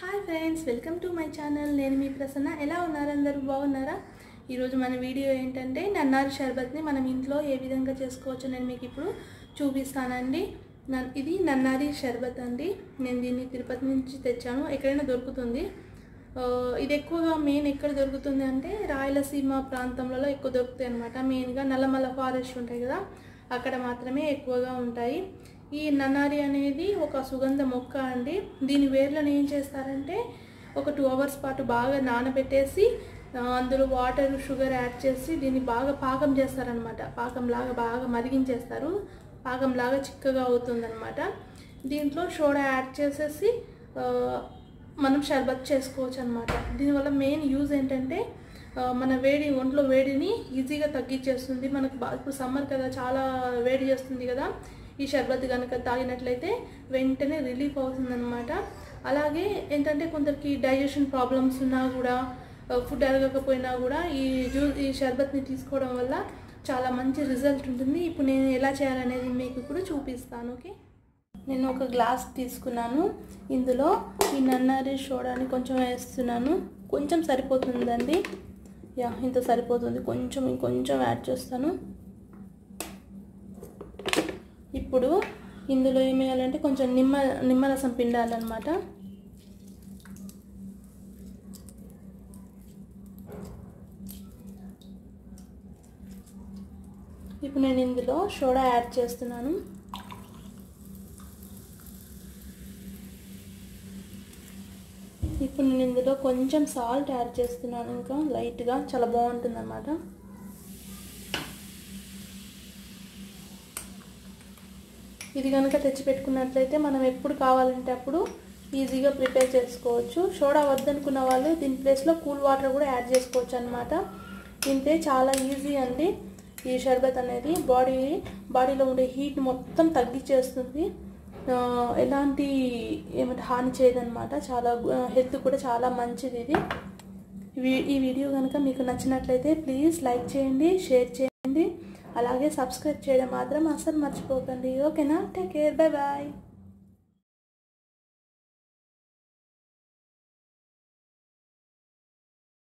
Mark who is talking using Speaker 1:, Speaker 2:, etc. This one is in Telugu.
Speaker 1: hi friends welcome to my channel నేను మీ ప్రసన్న ఎలా ఉన్నారు అందరూ బాగున్నారా ఈరోజు మన వీడియో ఏంటంటే నన్నారి షర్బత్ని మనం ఇంట్లో ఏ విధంగా చేసుకోవచ్చో నేను మీకు ఇప్పుడు చూపిస్తానండి నన్ ఇది నన్నారి షర్బత్ అండి నేను దీన్ని తిరుపతి నుంచి తెచ్చాను ఎక్కడైనా దొరుకుతుంది ఆ, ఇది ఎక్కువగా మెయిన్ ఎక్కడ దొరుకుతుంది అంటే రాయలసీమ ప్రాంతంలో ఎక్కువ దొరుకుతాయి అనమాట మెయిన్గా నల్లమల్ల ఫారెస్ట్ ఉంటాయి కదా అక్కడ మాత్రమే ఎక్కువగా ఉంటాయి ఈ నన్నారి అనేది ఒక సుగంధ మొక్క అండి దీని వేర్లను ఏం చేస్తారంటే ఒక టూ అవర్స్ పాటు బాగా నానబెట్టేసి ఆ, అందులో వాటర్ షుగర్ యాడ్ చేసి దీన్ని బాగా పాకం చేస్తారనమాట పాకంలాగా బాగా మరిగించేస్తారు పాకంలాగా చిక్కగా అవుతుందన్నమాట దీంట్లో సోడా యాడ్ చేసేసి ఆ, మనం షర్బత్ చేసుకోవచ్చు అనమాట దీనివల్ల మెయిన్ యూజ్ ఏంటంటే ఆ, మన వేడి ఒంట్లో వేడిని ఈజీగా తగ్గించేస్తుంది మనకు బా ఇప్పుడు సమ్మర్ కదా చాలా వేడి చేస్తుంది కదా ఈ షర్బత్ కనుక తాగినట్లయితే వెంటనే రిలీఫ్ అవుతుందన్నమాట అలాగే ఏంటంటే కొందరికి డైజెషన్ ప్రాబ్లమ్స్ ఉన్నా కూడా ఫుడ్ అరగకపోయినా కూడా ఈ జ్యూ ఈ షర్బత్ని తీసుకోవడం వల్ల చాలా మంచి రిజల్ట్ ఉంటుంది ఇప్పుడు నేను ఎలా చేయాలనేది మీకు ఇప్పుడు చూపిస్తాను ఓకే నేను ఒక గ్లాస్ తీసుకున్నాను ఇందులో ఈ నన్నారి సోడాని కొంచెం వేస్తున్నాను కొంచెం సరిపోతుందండి యా ఇంత సరిపోతుంది కొంచెం ఇంకొంచెం యాడ్ చేస్తాను ఇప్పుడు ఇందులో ఏం వేయాలంటే కొంచెం నిమ్మ నిమ్మరసం పిండాలన్నమాట ఇప్పుడు నేను ఇందులో సోడా యాడ్ చేస్తున్నాను ఇప్పుడు నేను ఇందులో కొంచెం సాల్ట్ యాడ్ చేస్తున్నాను ఇంకా లైట్గా చాలా బాగుంటుంది అన్నమాట ఇది కనుక తెచ్చి పెట్టుకున్నట్లయితే మనం ఎప్పుడు కావాలంటే అప్పుడు ఈజీగా ప్రిపేర్ చేసుకోవచ్చు సోడా వద్దనుకున్న వాళ్ళు దీని ప్లేస్లో కూల్ వాటర్ కూడా యాడ్ చేసుకోవచ్చు అనమాట తింటే చాలా ఈజీ అండి ఈ షర్బత్ అనేది బాడీ బాడీలో ఉండే హీట్ మొత్తం తగ్గించేస్తుంది ఎలాంటి ఏమంటే హాని చేయదనమాట చాలా హెల్త్ కూడా చాలా మంచిది ఇది ఈ వీడియో కనుక మీకు నచ్చినట్లయితే ప్లీజ్ లైక్ చేయండి షేర్ చేయండి అలాగే సబ్స్క్రైబ్ చేయడం మాత్రం అస్సలు మర్చిపోకండి ఓకేనా టేక్ కేర్ బై బాయ్